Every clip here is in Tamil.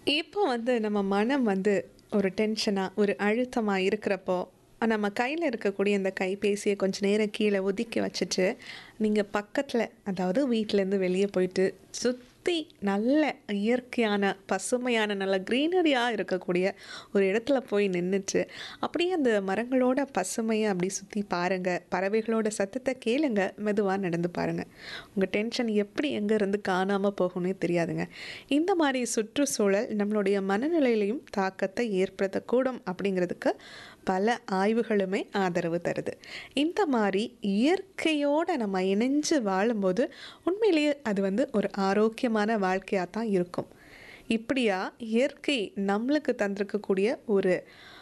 இப்போ வந்து நம்ம மனம் வந்து ஒரு டென்ஷனாக ஒரு அழுத்தமாக இருக்கிறப்போ நம்ம கையில் இருக்கக்கூடிய இந்த கைபேசியை கொஞ்ச நேரம் கீழே ஒதுக்கி வச்சுட்டு நீங்கள் பக்கத்தில் அதாவது வீட்டிலேருந்து வெளியே போயிட்டு சுற்றி நல்ல இயற்கையான பசுமையான நல்ல க்ரீனரியாக இருக்கக்கூடிய ஒரு இடத்துல போய் நின்றுட்டு அப்படியே அந்த மரங்களோட பசுமையை அப்படி சுற்றி பாருங்கள் பறவைகளோட சத்தத்தை கேளுங்க மெதுவாக நடந்து பாருங்கள் உங்கள் டென்ஷன் எப்படி எங்கேருந்து காணாமல் போகும்னே தெரியாதுங்க இந்த மாதிரி சுற்றுச்சூழல் நம்மளுடைய மனநிலையிலையும் தாக்கத்தை ஏற்படுத்தக்கூடும் அப்படிங்கிறதுக்கு பல ஆய்வுகளுமே ஆதரவு தருது இந்த மாதிரி இயற்கையோடு நம்ம இணைஞ்சு வாழும்போது உண்மையிலேயே அது வந்து ஒரு ஆரோக்கியமான வாழ்க்கையாக தான் இருக்கும் இப்படியா இயற்கை நம்மளுக்கு தந்திருக்கக்கூடிய ஒரு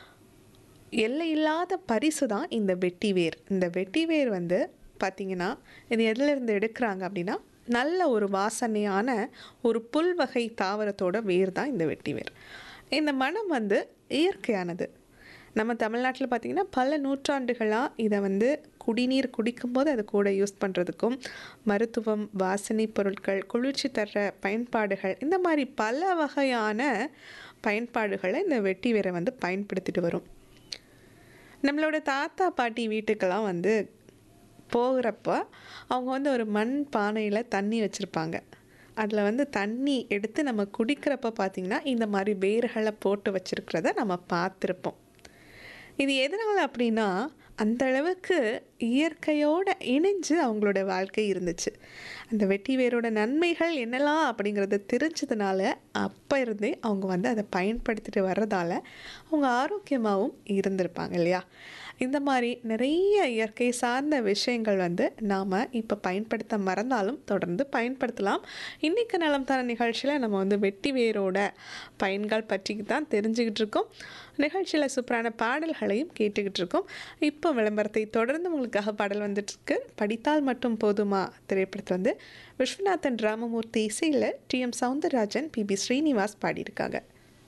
எல்லையில்லாத பரிசு தான் இந்த வெட்டிவேர் இந்த வெட்டிவேர் வந்து பார்த்திங்கன்னா இது எதிலிருந்து எடுக்கிறாங்க அப்படின்னா நல்ல ஒரு வாசனையான ஒரு புல் வகை தாவரத்தோட வேர் தான் இந்த வெட்டிவேர் இந்த மனம் வந்து இயற்கையானது நம்ம தமிழ்நாட்டில் பார்த்திங்கன்னா பல நூற்றாண்டுகளாக இதை வந்து குடிநீர் குடிக்கும்போது அது கூட யூஸ் பண்ணுறதுக்கும் மருத்துவம் வாசனை பொருட்கள் குளிர்ச்சி தர்ற பயன்பாடுகள் இந்த மாதிரி பல வகையான பயன்பாடுகளை இந்த வெட்டி வேரை வந்து பயன்படுத்திட்டு வரும் நம்மளோட தாத்தா பாட்டி வீட்டுக்கெல்லாம் வந்து போகிறப்ப அவங்க வந்து ஒரு மண் பானையில் தண்ணி வச்சுருப்பாங்க அதில் வந்து தண்ணி எடுத்து நம்ம குடிக்கிறப்ப பார்த்திங்கன்னா இந்த மாதிரி வேர்களை போட்டு வச்சுருக்கிறத நம்ம பார்த்துருப்போம் இது எதனால் அப்படின்னா அந்த அளவுக்கு இயற்கையோடு இணைஞ்சு அவங்களோட வாழ்க்கை இருந்துச்சு அந்த வெட்டி வேரோட நன்மைகள் என்னெல்லாம் அப்படிங்கிறத தெரிஞ்சதுனால அப்போ இருந்தே அவங்க வந்து அதை பயன்படுத்திட்டு வர்றதால அவங்க ஆரோக்கியமாகவும் இருந்திருப்பாங்க இல்லையா இந்த மாதிரி நிறைய இயற்கை சார்ந்த விஷயங்கள் வந்து நாம் இப்போ பயன்படுத்த மறந்தாலும் தொடர்ந்து பயன்படுத்தலாம் இன்றைக்கு நலம் தர நிகழ்ச்சியில் நம்ம வந்து வெட்டி வேரோட பயன்கள் பற்றி தான் தெரிஞ்சுக்கிட்டு இருக்கோம் நிகழ்ச்சியில் சூப்பரான பாடல்களையும் கேட்டுக்கிட்டு இருக்கோம் இப்போ விளம்பரத்தை தொடர்ந்து உங்களுக்காக பாடல் வந்துட்டுருக்கு படித்தால் மட்டும் போதுமா திரைப்படத்தில் வந்து விஸ்வநாதன் ராமமூர்த்தி இசையில் T M Soundararajan P B Srinivas பாடியிருக்காங்க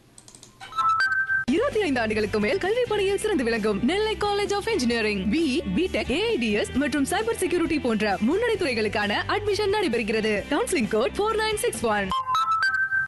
இருபத்தி ஐந்து ஆண்டுகளுக்கு மேல் கல்வி பணியில் சிறந்து விளங்கும் Nellai college of engineering B B Tech AIDS மற்றும் சைபர் செக்யூரிட்டி போன்ற முன்னணி துறைகளுக்கான அட்மிஷன் நடைபெறுகிறது counselling code four nine six one